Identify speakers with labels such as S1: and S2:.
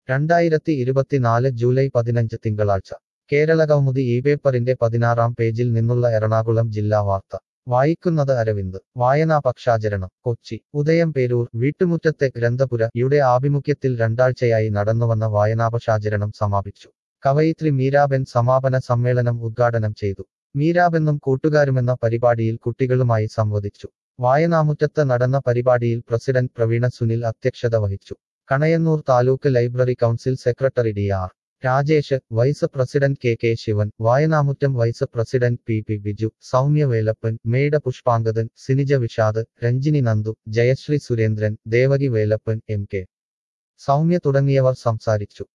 S1: രണ്ടായിരത്തി ഇരുപത്തിനാല് ജൂലൈ പതിനഞ്ച് തിങ്കളാഴ്ച കേരള കൗമുദി ഈ പേപ്പറിന്റെ പതിനാറാം പേജിൽ നിന്നുള്ള എറണാകുളം ജില്ലാ വാർത്ത വായിക്കുന്നത് അരവിന്ദ് വായനാ പക്ഷാചരണം കൊച്ചി ഉദയം പേരൂർ വീട്ടുമുറ്റത്തെ ഗ്രന്ഥപുര യുടെ ആഭിമുഖ്യത്തിൽ രണ്ടാഴ്ചയായി നടന്നുവന്ന വായനാപക്ഷാചരണം സമാപിച്ചു കവയിത്രി മീരാബെൻ സമാപന സമ്മേളനം ഉദ്ഘാടനം ചെയ്തു മീരാബെന്നും കൂട്ടുകാരുമെന്ന പരിപാടിയിൽ കുട്ടികളുമായി സംവദിച്ചു വായനാമുറ്റത്ത് നടന്ന പരിപാടിയിൽ പ്രസിഡന്റ് പ്രവീണ സുനിൽ അധ്യക്ഷത വഹിച്ചു Kanayannur taluk library council secretary D R Rajesh vice president K K Sivan വായനാമുറ്റം vice president P P Biju Soumya Velappan Meda Pushpangadan Sinija Vishad Ranjini Nandu Jayasree Surendran Devaki Velappan M K Soumya തുടങ്ങിയവർ സംസാരിച്ചു